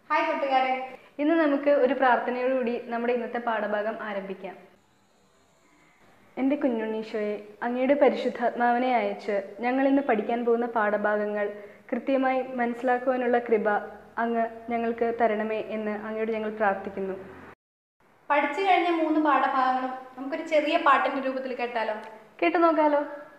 hi കൂട്ടുകാരെ ഇന്ന് നമുക്ക് ഒരു പ്രാർത്ഥനയോടുകൂടി നമ്മുടെ ഇന്നത്തെ പാഠഭാഗം ആരംഭിക്കാം എൻ്റെ കുഞ്ഞുണ്ണീശോയെ അങ്ങയുടെ പരിശുദ്ധാത്മാവിനെ അയച്ച് ഞങ്ങൾ ഇന്ന് പഠിക്കാൻ പോകുന്ന പാഠഭാഗങ്ങൾ കൃത്യമായി മനസ്സിലാക്കുവാനുള്ള കൃപ അങ്ങ് ഞങ്ങൾക്ക് തരണമേ എന്ന് അങ്ങയോട് ഞങ്ങൾ പ്രാർത്ഥിക്കുന്നു പഠിച്ചു കഴിഞ്ഞ മൂന്ന് പാഠഭാഗങ്ങളും നമുക്കൊരു ചെറിയ പാട്ടിന്റെ രൂപത്തിൽ കേട്ടാലോ കേട്ടു നോക്കാലോ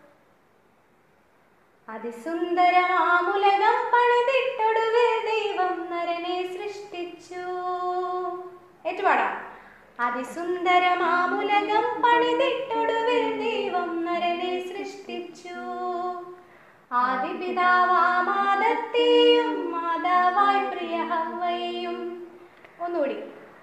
അതിസുന്ദരമാമുലകം പണിതിട്ടൊടുവിൽ ദൈവം നരനെ സൃഷ്ടിച്ചു ഏറ്റുപാടാം അതിസുന്ദരമാമുലകം പണിതിട്ടൊടുവിൽ ദൈവം നരനെ സൃഷ്ടിച്ചു ആദിപിതാവാമാദത്തെയും മാതാവായി പ്രിയ ഹവ്വയെയും ഒന്നുകൂടി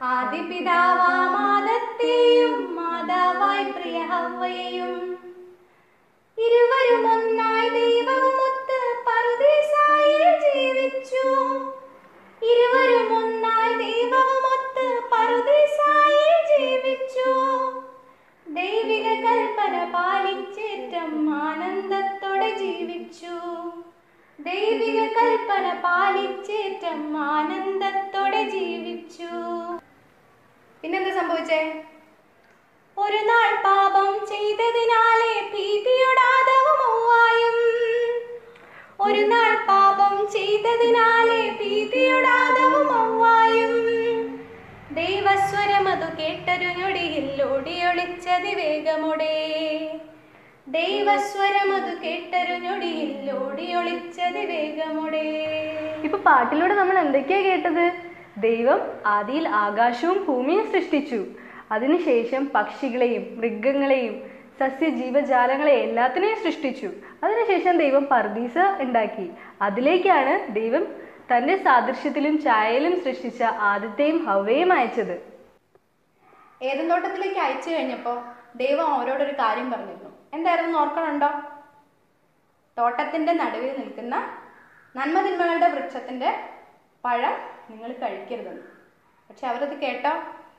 ആദിപിതാവാമാദത്തെയും മാതാവായി പ്രിയ ഹവ്വയെയും ഇരുവരും ഒന്നായി ദൈവമൊത്ത് പറുദീസായിൽ ജീവിച്ചു ഇരുവരും ഒന്നായി ദൈവമൊത്ത് പറുദീസായിൽ ജീവിച്ചു ദൈവിക കൽപ്പന പാലിച്ചേറ്റം ആനന്ദത്തോടെ ജീവിച്ചു ദൈവിക കൽപ്പന പാലിച്ചേറ്റം ആനന്ദത്തോടെ ജീവിച്ചു പിന്നെന്താ സംഭവിച്ചേ ഒരു നാൾ പാപം ചെയ്തതിനാലെ ഭീതിയോടാദവും ഔവായും ഒരു നാൾ പാപം ചെയ്തതിനാലെ ഭീതിയോടാദവും ഔവായും ദൈവസ്വരമതു കേട്ടൊരു ഞൊടിയിൽ ഓടിയൊളിച്ചതി വേഗമുടേ ദൈവസ്വരമതു കേട്ടൊരു ഞൊടിയിൽ ഓടിയൊളിച്ചതി വേഗമുടേ ഇപ്പൊ പാട്ടിലൂടെ നമ്മൾ എന്തൊക്കെയാ കേട്ടത് ദൈവം ആദിയിൽ ആകാശവും ഭൂമിയും സൃഷ്ടിച്ചു അതിനുശേഷം പക്ഷികളെയും മൃഗങ്ങളെയും സസ്യജീവജാലങ്ങളെ എല്ലാത്തിനെയും സൃഷ്ടിച്ചു അതിനുശേഷം ദൈവം പർദീസ ഉണ്ടാക്കി അതിലേക്കാണ് ദൈവം തന്റെ സാദൃശ്യത്തിലും ഛായയിലും സൃഷ്ടിച്ച ആദ്യത്തെയും ഹവയും അയച്ചത് ഏതൻ തോട്ടത്തിലേക്ക് അയച്ചു കഴിഞ്ഞപ്പോൾ ദൈവം അവരോടൊരു കാര്യം പറഞ്ഞിരുന്നു എന്തായിരുന്നു ഓർക്കണുണ്ടോ തോട്ടത്തിന്റെ നടുവിൽ നിൽക്കുന്ന നന്മതിന്മകളുടെ വൃക്ഷത്തിന്റെ പഴം നിങ്ങൾ കഴിക്കരുതെന്ന് പക്ഷെ അവരത് കേട്ടോ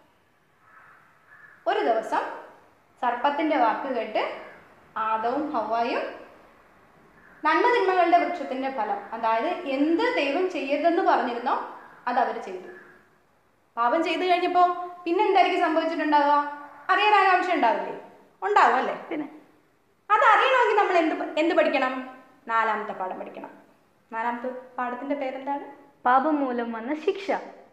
ഒരു ദിവസം സർപ്പത്തിന്റെ വാക്ക് കേട്ട് ആദവും ഹവായും നന്മതിന്മകളുടെ വൃക്ഷത്തിന്റെ ഫലം അതായത് എന്ത് ദൈവം ചെയ്യരുതെന്ന് പറഞ്ഞിരുന്നോ അത് അവർ ചെയ്തു പാപം ചെയ്തു കഴിഞ്ഞപ്പോൾ പിന്നെ എന്തായിരിക്കും സംഭവിച്ചിട്ടുണ്ടാവുക അറിയാൻ ആകാംക്ഷ ഉണ്ടാവില്ലേ ഉണ്ടാവും അല്ലേ പിന്നെ അത് അറിയണമെങ്കിൽ നമ്മൾ എന്ത് പ- എന്ത് പഠിക്കണം നാലാമത്തെ പാഠം പഠിക്കണം നാലാമത്തെ പാഠത്തിന്റെ പേരെന്താണ് പാപം മൂലം വന്ന ശിക്ഷ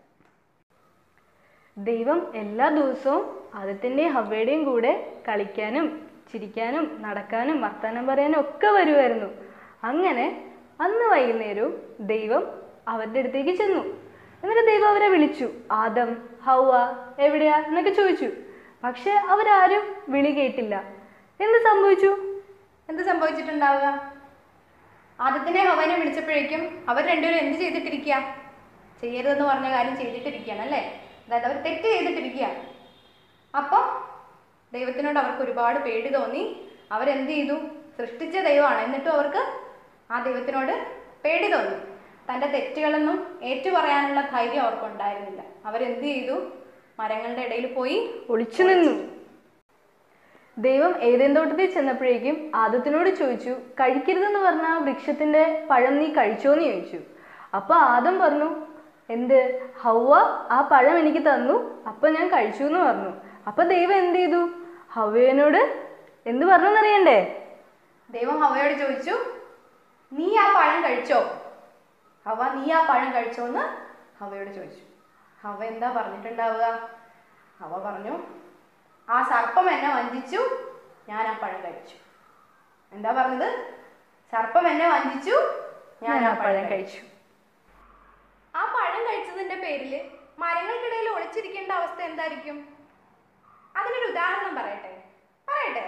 ദൈവം എല്ലാ ദിവസവും ആദ്യത്തിൻ്റെയും ഹവയുടെയും കൂടെ കളിക്കാനും ചിരിക്കാനും നടക്കാനും വർത്തമാനം പറയാനും ഒക്കെ വരുമായിരുന്നു അങ്ങനെ അന്ന് വൈകുന്നേരവും ദൈവം അവരുടെ അടുത്തേക്ക് ചെന്നു എന്നിട്ട് ദൈവം അവരെ വിളിച്ചു ആദം ഹൗവ എവിടെയാ എന്നൊക്കെ ചോദിച്ചു പക്ഷെ അവരാരും വിളി കേട്ടില്ല എന്ത് സംഭവിച്ചു എന്ത് സംഭവിച്ചിട്ടുണ്ടാവുക ആദ്യത്തിനെ ഹവനെ വിളിച്ചപ്പോഴേക്കും അവർ രണ്ടുപേരും എന്ത് ചെയ്തിട്ടിരിക്കുക ചെയ്യരുതെന്ന് പറഞ്ഞ കാര്യം ചെയ്തിട്ടിരിക്കുകയാണ് അല്ലേ അതായത് അവർ തെറ്റ് ചെയ്തിട്ടിരിക്കുക അപ്പോൾ ദൈവത്തിനോട് അവർക്ക് ഒരുപാട് പേടി തോന്നി അവരെന്ത് ചെയ്തു സൃഷ്ടിച്ച ദൈവമാണ് എന്നിട്ടും അവർക്ക് ആ ദൈവത്തിനോട് പേടി തോന്നി തൻ്റെ തെറ്റുകളൊന്നും ഏറ്റുപറയാനുള്ള ധൈര്യം അവർക്കുണ്ടായിരുന്നില്ല അവരെന്ത് ചെയ്തു മരങ്ങളുടെ ഇടയിൽ പോയി ഒളിച്ചു നിന്നു ദൈവം ഏതേൻ തോട്ടത്തിൽ ചെന്നപ്പോഴേക്കും ആദത്തിനോട് ചോദിച്ചു കഴിക്കരുതെന്ന് പറഞ്ഞ ആ വൃക്ഷത്തിന്റെ പഴം നീ കഴിച്ചോന്ന് ചോദിച്ചു അപ്പൊ ആദം പറഞ്ഞു എന്ത് ഹൗവ ആ പഴം എനിക്ക് തന്നു അപ്പൊ ഞാൻ കഴിച്ചു എന്ന് പറഞ്ഞു അപ്പൊ ദൈവം എന്ത് ചെയ്തു ഹവ്വനോട് എന്ത് പറഞ്ഞെന്നറിയണ്ടേ ദൈവം ഹവയോട് ചോദിച്ചു നീ ആ പഴം കഴിച്ചോ ഹവ നീ ആ പഴം കഴിച്ചോ എന്ന് ഹവയോട് ചോദിച്ചു ഹവ എന്താ പറഞ്ഞിട്ടുണ്ടാവുക ഹവ പറഞ്ഞു ആ സർപ്പം എന്നെ വഞ്ചിച്ചു ഞാൻ ആ പഴം കഴിച്ചു എന്താ പറഞ്ഞത് സർപ്പം എന്നെ വഞ്ചിച്ചു ഞാൻ ആ പഴം കഴിച്ചു ആ പഴം കഴിച്ചതിന്റെ പേരിൽ മരങ്ങൾക്കിടയിൽ ഒളിച്ചിരിക്കേണ്ട അവസ്ഥ എന്തായിരിക്കും അതിനൊരു ഉദാഹരണം പറയട്ടെ പറയട്ടെ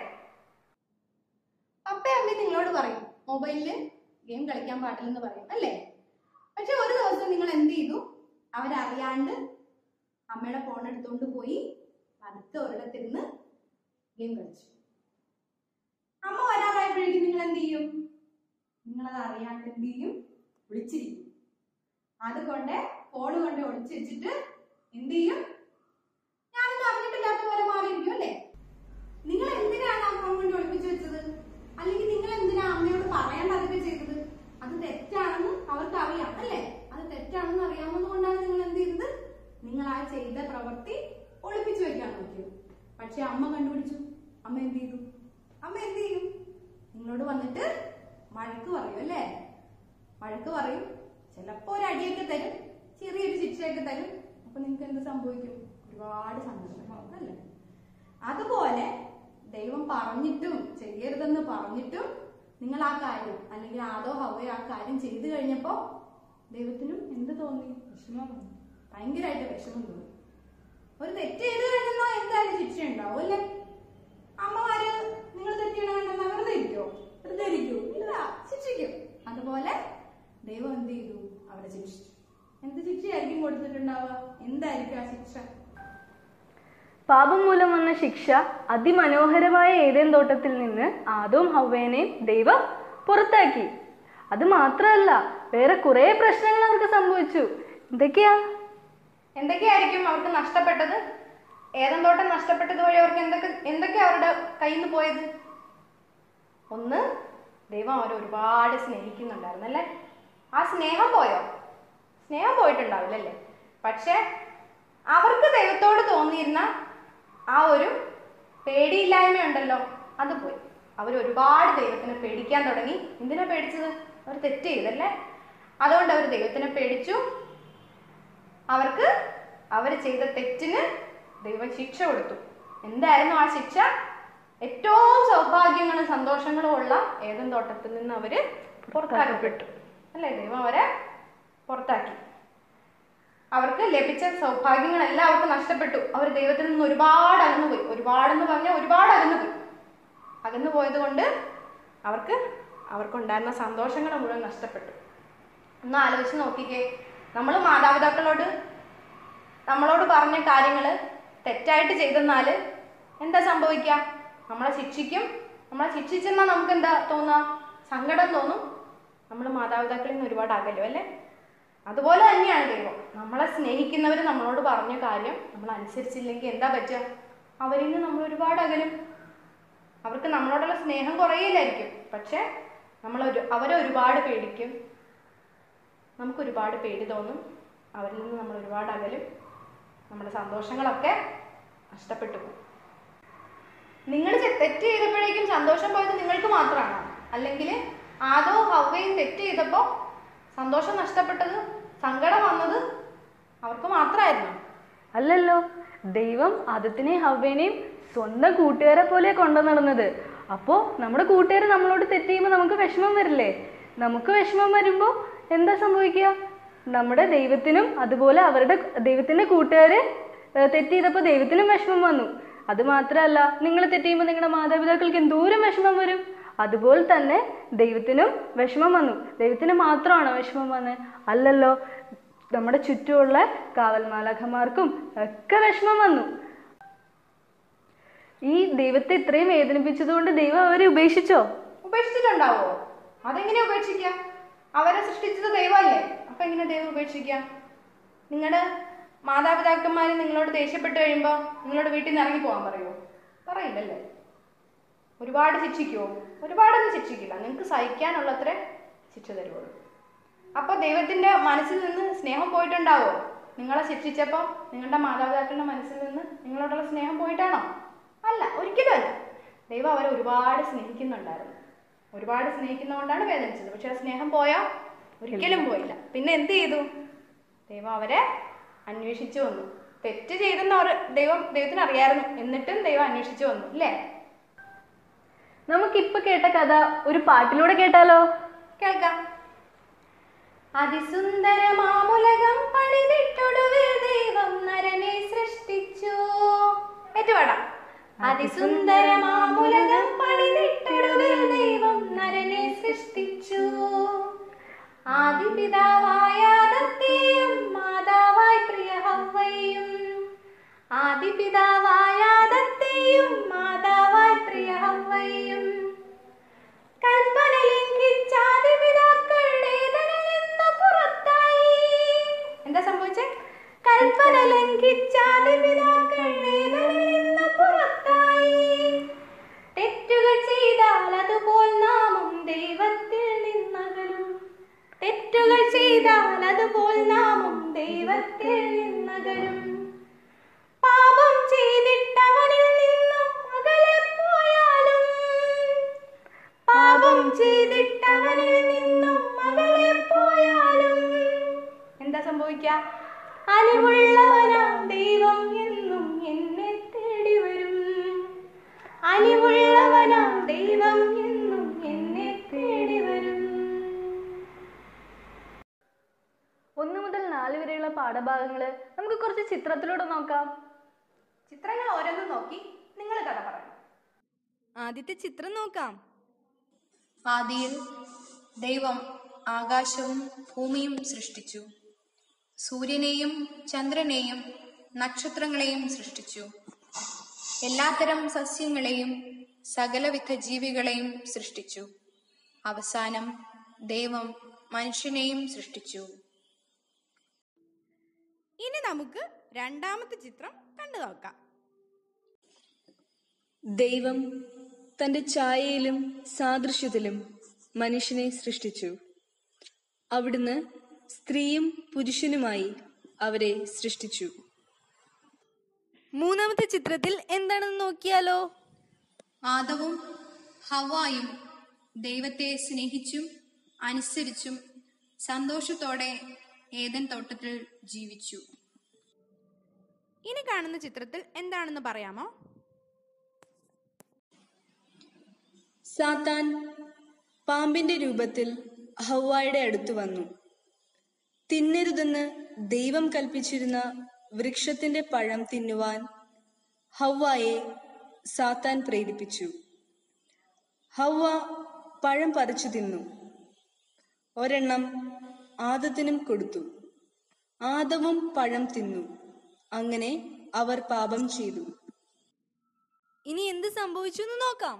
പപ്പ അമ്മ നിങ്ങളോട് പറയും മൊബൈലില് ഗെയിം കളിക്കാൻ പാടില്ലെന്ന് പറയും അല്ലേ പക്ഷെ ഒരു ദിവസം നിങ്ങൾ എന്ത് ചെയ്തു അവരറിയാണ്ട് അമ്മയുടെ ഫോൺ എടുത്തുകൊണ്ട് പോയി പതുക്കെ ഒരിടത്തിരുന്ന് ഗെയിം കളിച്ചു അമ്മ വരാറായപ്പോഴേക്കും നിങ്ങൾ എന്ത് ചെയ്യും നിങ്ങളത് അറിയാണ്ട് എന്ത് ചെയ്യും വിളിച്ചിരിക്കും അതുകൊണ്ട് ഫോൺ കൊണ്ട് ഒളിച്ചു വെച്ചിട്ട് എന്ത് ചെയ്യും ഞാനൊന്നും അറിഞ്ഞിട്ടില്ലാത്ത പോലെ മാറിയിരിക്കും അല്ലേ നിങ്ങൾ എന്തിനാണ് ആ ഫോൺ കൊണ്ട് ഒളിപ്പിച്ചു വെച്ചത് അല്ലെങ്കിൽ നിങ്ങൾ എന്തിനാ അമ്മയോട് പറയാണ്ട് അതൊക്കെ ചെയ്തത് അത് തെറ്റാണെന്ന് അവർക്ക് അറിയാം അല്ലേ അത് തെറ്റാണെന്ന് അറിയാവുന്നത് കൊണ്ടാണ് നിങ്ങൾ എന്ത് അല്ലേ വഴക്ക് പറയും ചിലപ്പോ ഒരു അടിയൊക്കെ തരും ചെറിയൊരു ശിക്ഷയൊക്കെ തരും അപ്പൊ നിങ്ങൾക്ക് എന്ത് സംഭവിക്കും ഒരുപാട് സങ്കടമാവും അല്ലേ അതുപോലെ ദൈവം പറഞ്ഞിട്ടും ചെയ്യരുതെന്ന് പറഞ്ഞിട്ടും നിങ്ങൾ ആ കാര്യം അല്ലെങ്കിൽ ആദോ ഹവയോ ആ കാര്യം ചെയ്തു കഴിഞ്ഞപ്പോ ദൈവത്തിനും എന്ത് തോന്നി വിഷമം തോന്നി ഭയങ്കരമായിട്ട് വിഷമം തോന്നി ഒരു തെറ്റ് ചെയ്തു കഴിഞ്ഞാൽ എന്തായാലും ശിക്ഷ ഉണ്ടാവും അല്ലേ അമ്മമാര് നിങ്ങൾ തെറ്റ് ചെയ്യണമെന്ന് വെറുതെ ഇരിക്കോ വെറുതെ ഇരിക്കൂ ഇല്ല ശിക്ഷിക്കും അതുപോലെ ദൈവം എന്ത് ചെയ്തു അവരെ ശിക്ഷിച്ചു എന്ത് ശിക്ഷയായിരിക്കും കൊടുത്തിട്ടുണ്ടാവുക എന്തായിരിക്കും ആ ശിക്ഷ പാപം മൂലം വന്ന ശിക്ഷ അതിമനോഹരമായ ഏതേൻ തോട്ടത്തിൽ നിന്ന് ആദവും ഹവ്വേനെയും ദൈവം പുറത്താക്കി അത് മാത്രമല്ല വേറെ കുറെ പ്രശ്നങ്ങൾ അവർക്ക് സംഭവിച്ചു എന്തൊക്കെയാ എന്തൊക്കെയായിരിക്കും അവർക്ക് നഷ്ടപ്പെട്ടത് ഏതെന്തോട്ടം നഷ്ടപ്പെട്ടത് വഴി അവർക്ക് എന്തൊക്കെ എന്തൊക്കെ അവരുടെ കയ്യിൽ നിന്ന് പോയത് ഒന്ന് ദൈവം അവരെ ഒരുപാട് സ്നേഹിക്കുന്നുണ്ടായിരുന്നു അല്ലേ ആ സ്നേഹം പോയോ സ്നേഹം പോയിട്ടുണ്ടാവില്ല അല്ലേ പക്ഷെ അവർക്ക് ദൈവത്തോട് തോന്നിയിരുന്ന ആ ഒരു പേടിയില്ലായ്മ ഉണ്ടല്ലോ അത് പോയി അവർ ഒരുപാട് ദൈവത്തിനെ പേടിക്കാൻ തുടങ്ങി എന്തിനാ പേടിച്ചത് അവർ തെറ്റ് ചെയ്തല്ലേ അതുകൊണ്ട് അവർ ദൈവത്തിനെ പേടിച്ചു അവർക്ക് അവർ ചെയ്ത തെറ്റിന് ദൈവം ശിക്ഷ കൊടുത്തു എന്തായിരുന്നു ആ ശിക്ഷ ഏറ്റവും സൗഭാഗ്യങ്ങളും സന്തോഷങ്ങളും ഉള്ള ഏതും തോട്ടത്തിൽ നിന്ന് അവര് പുറത്താക്കപ്പെട്ടു അല്ലേ ദൈവം അവരെ പുറത്താക്കി അവർക്ക് ലഭിച്ച സൗഭാഗ്യങ്ങളെല്ലാം അവർക്ക് നഷ്ടപ്പെട്ടു അവർ ദൈവത്തിൽ നിന്ന് ഒരുപാട് അകന്നുപോയി ഒരുപാടെന്ന് പറഞ്ഞാൽ ഒരുപാട് അകന്നുപോയി അകന്നു പോയത് കൊണ്ട് അവർക്ക് അവർക്കുണ്ടായിരുന്ന സന്തോഷങ്ങൾ മുഴുവൻ നഷ്ടപ്പെട്ടു ഒന്ന് ആലോചിച്ച് നോക്കിക്കേ നമ്മൾ മാതാപിതാക്കളോട് നമ്മളോട് പറഞ്ഞ കാര്യങ്ങൾ തെറ്റായിട്ട് ചെയ്തെന്നാൽ എന്താ സംഭവിക്കുക നമ്മളെ ശിക്ഷിക്കും നമ്മളെ ശിക്ഷിച്ചെന്നാൽ നമുക്ക് എന്താ തോന്നുക സങ്കടം തോന്നും നമ്മൾ മാതാപിതാക്കളിൽ നിന്ന് ഒരുപാട് അകലും അല്ലേ അതുപോലെ തന്നെയാണ് ദൈവം നമ്മളെ സ്നേഹിക്കുന്നവർ നമ്മളോട് പറഞ്ഞ കാര്യം നമ്മൾ അനുസരിച്ചില്ലെങ്കിൽ എന്താ പറ്റുക അവരിൽ നിന്ന് നമ്മൾ ഒരുപാട് അകലും അവർക്ക് നമ്മളോടുള്ള സ്നേഹം കുറയില്ലായിരിക്കും പക്ഷെ നമ്മളൊരു അവരെ ഒരുപാട് പേടിക്കും നമുക്ക് ഒരുപാട് പേടി തോന്നും അവരിൽ നിന്ന് നമ്മൾ ഒരുപാട് അകലും നമ്മുടെ സന്തോഷങ്ങളൊക്കെ നഷ്ടപ്പെട്ടു പോകും നിങ്ങൾ ചെ- തെറ്റ് ചെയ്തപ്പോഴേക്കും സന്തോഷം പോയത് നിങ്ങൾക്ക് മാത്രമാണോ അല്ലെങ്കിൽ ആദോ ഹവയും തെറ്റ് ചെയ്തപ്പോൾ സന്തോഷം നഷ്ടപ്പെട്ടത് സങ്കടം വന്നത് അവർക്ക് മാത്രമായിരുന്നു അല്ലല്ലോ ദൈവം ആദത്തിനെയും ഹവ്വേനെയും സ്വന്തം കൂട്ടുകാരെ പോലെ കൊണ്ടു നടന്നത് അപ്പോൾ നമ്മുടെ കൂട്ടുകാർ നമ്മളോട് തെറ്റ് ചെയ്യുമ്പോൾ നമുക്ക് വിഷമം വരില്ലേ നമുക്ക് വിഷമം വരുമ്പോൾ എന്താ സംഭവിക്കുക നമ്മുടെ ദൈവത്തിനും അതുപോലെ അവരുടെ ദൈവത്തിന്റെ കൂട്ടുകാര് ഏഹ്, തെറ്റ് ചെയ്തപ്പോൾ ദൈവത്തിനും വിഷമം വന്നു അത് മാത്രമല്ല നിങ്ങൾ തെറ്റ് ചെയ്യുമ്പോൾ നിങ്ങളുടെ മാതാപിതാക്കൾക്ക് എന്തോരം വിഷമം വരും അതുപോലെ തന്നെ ദൈവത്തിനും വിഷമം വന്നു ദൈവത്തിന് മാത്രമാണോ വിഷമം വന്നത് അല്ലല്ലോ നമ്മുടെ ചുറ്റുമുള്ള കാവൽമാലാഖമാർക്കും ഒക്കെ വിഷമം വന്നു ഈ ദൈവത്തെ ഇത്രയും വേദനിപ്പിച്ചതുകൊണ്ട് ദൈവം അവരെ ഉപേക്ഷിച്ചോ ഉപേക്ഷിച്ചിട്ടുണ്ടാവോ അതെങ്ങനെയാ ഉപേക്ഷിക്കുക അവരെ സൃഷ്ടിച്ചത് ദൈവമല്ലേ അപ്പൊ എങ്ങനെ ദൈവം ഉപേക്ഷിക്കുക നിങ്ങളുടെ മാതാപിതാക്കന്മാർ നിങ്ങളോട് ദേഷ്യപ്പെട്ട് കഴിയുമ്പോൾ നിങ്ങളോട് വീട്ടിൽ നിന്ന് ഇറങ്ങി പോകാൻ പറയുമോ പറയില്ലല്ലേ ഒരുപാട് ശിക്ഷിക്കുമോ ഒരുപാടൊന്നും ശിക്ഷിക്കില്ല നിങ്ങൾക്ക് സഹിക്കാനുള്ളത്ര ശിക്ഷ തരുള്ളൂ അപ്പോൾ ദൈവത്തിന്റെ മനസ്സിൽ നിന്ന് സ്നേഹം പോയിട്ടുണ്ടാവോ നിങ്ങളെ ശിക്ഷിച്ചപ്പോൾ നിങ്ങളുടെ മാതാപിതാക്കളുടെ മനസ്സിൽ നിന്ന് നിങ്ങളോടുള്ള സ്നേഹം പോയിട്ടാണോ അല്ല ഒരിക്കലും അല്ല ദൈവം അവരെ ഒരുപാട് സ്നേഹിക്കുന്നുണ്ടായിരുന്നു ഒരുപാട് സ്നേഹിക്കുന്നതുകൊണ്ടാണ് വേദനിച്ചത് പക്ഷെ ആ സ്നേഹം പോയോ ഒരിക്കലും പോയില്ല പിന്നെ എന്ത് ചെയ്തു ദൈവം അവരെ അന്വേഷിച്ചു വന്നു തെറ്റ് ചെയ്തെന്ന് അവർ ദൈവം ദൈവത്തിന് അറിയായിരുന്നു എന്നിട്ടും ദൈവം അന്വേഷിച്ചു വന്നു അല്ലേ നമുക്കിപ്പൊ കേട്ട കഥ ഒരു പാട്ടിലൂടെ കേട്ടാലോ കേൾക്കാം അതിസുന്ദരമാമുലകം പണിതിട്ടൊടുവിൽ ദൈവം നരനെ സൃഷ്ടിച്ചു ഏറ്റുപാടാം അതിസുന്ദരമാമുലകം പണിതിട്ടൊടുവിൽ ദൈവം നരനെ സൃഷ്ടിച്ചു ആദിപിതാവായ ആദത്തെയും മാതാവായി പ്രിയ ഹവ്വയും ആദിപിതാവായ ആദത്തെയും മാതാവായി പ്രിയ ഹവ്വയും കൽപ്പന ലംഘിച്ചാദിപിതാക്കൾ ഏതനിൽ നിന്ന് പുറത്തായി എന്താ സംഭവിച്ചേ കൽപ്പന ലംഘിച്ചാദിപിതാക്കൾ ഏതനിൽ നിന്ന് പുറത്തായി തെറ്റുകൾ ചെയ്താൽ അതുപോൽ നാമും ദൈവത്തിൽ നിന്നകലും തെറ്റുകൾ ചെയ്താൽ അതുപോൽ നാമും ദൈവത്തിൽ നിന്നകലും പാപം ചെയ്തിട്ടവനിൽ നിന്നും അകലെ പോയാലും പാപം ചെയ്തിട്ടവനിൽ നിന്നും സംഭവിക്കുക അലിവുള്ളവനാം ദൈവം എന്നും എന്നെ തേടി വരും അലിവുള്ളവനാം ദൈവം എന്നും എന്നെ തേടി വരും ഒന്ന് മുതൽ നാല് വരെയുള്ള പാഠഭാഗങ്ങൾ നമുക്ക് കുറച്ച് ചിത്രത്തിലൂടെ നോക്കാം ചിത്രങ്ങൾ ഓരോന്നും നോക്കി നിങ്ങൾ കഥ പറയണം ആദ്യത്തെ ചിത്രം നോക്കാം ആദിയിൽ ദൈവം ആകാശവും ഭൂമിയും സൃഷ്ടിച്ചു സൂര്യനെയും ചന്ദ്രനെയും നക്ഷത്രങ്ങളെയും സൃഷ്ടിച്ചു എല്ലാത്തരം സസ്യങ്ങളെയും സകലവിധ ജീവികളെയും സൃഷ്ടിച്ചു അവസാനം ദൈവം മനുഷ്യനെയും സൃഷ്ടിച്ചു ഇനി നമുക്ക് രണ്ടാമത്തെ ചിത്രം കണ്ടു നോക്കാം ദൈവം തന്റെ ഛായയിലും സാദൃശ്യത്തിലും മനുഷ്യനെ സൃഷ്ടിച്ചു അവിടുന്ന് സ്ത്രീയും പുരുഷനുമായി അവരെ സൃഷ്ടിച്ചു മൂന്നാമത്തെ ചിത്രത്തിൽ എന്താണെന്ന് നോക്കിയാലോ ആദവും ഹവായും ദൈവത്തെ സ്നേഹിച്ചും അനുസരിച്ചും സന്തോഷത്തോടെ ഏതൻ തോട്ടത്തിൽ ജീവിച്ചു ഇനി കാണുന്ന ചിത്രത്തിൽ എന്താണെന്ന് പറയാമോ സാത്താൻ പാമ്പിന്റെ രൂപത്തിൽ ഹവ്വായുടെ അടുത്ത് വന്നു തിന്നരുതെന്ന് ദൈവം കൽപ്പിച്ചിരുന്ന വൃക്ഷത്തിന്റെ പഴം തിന്നുവാൻ ഹവ്വായെ സാത്താൻ പ്രേരിപ്പിച്ചു ഹവ്വ പഴം പറിച്ചു തിന്നു ഒരെണ്ണം ആദത്തിനും കൊടുത്തു ആദവും പഴം തിന്നു അങ്ങനെ അവർ പാപം ചെയ്തു ഇനി എന്ത് സംഭവിച്ചു എന്ന് നോക്കാം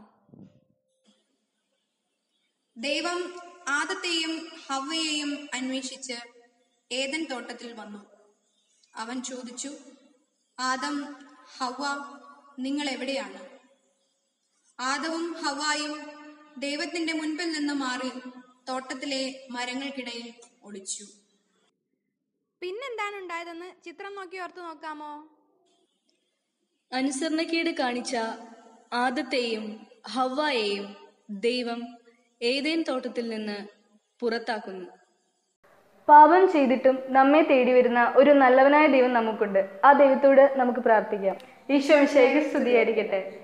ദൈവം ആദത്തെയും ഹവ്വയെയും അന്വേഷിച്ച് ഏതൻ തോട്ടത്തിൽ വന്നു അവൻ ചോദിച്ചു ആദം ഹവ്വ നിങ്ങൾ എവിടെയാണ് ആദവും ഹവായും ദൈവത്തിന്റെ മുൻപിൽ നിന്ന് മാറി തോട്ടത്തിലെ മരങ്ങൾക്കിടയിൽ ഒളിച്ചു പിന്നെന്താണ് ഉണ്ടായതെന്ന് ചിത്രം നോക്കി ഓർത്ത് നോക്കാമോ അനുസരണക്കേട് കാണിച്ച ആദത്തെയും ഹവ്വായെയും ദൈവം ഏതേൻ തോട്ടത്തിൽ നിന്ന് പുറത്താക്കുന്നു പാപം ചെയ്തിട്ടും നമ്മെ തേടി വരുന്ന ഒരു നല്ലവനായ ദൈവം നമുക്കുണ്ട് ആ ദൈവത്തോട് നമുക്ക് പ്രാർത്ഥിക്കാം ഈശോ മിശിഹായ്ക്ക് സ്തുതിയായിരിക്കട്ടെ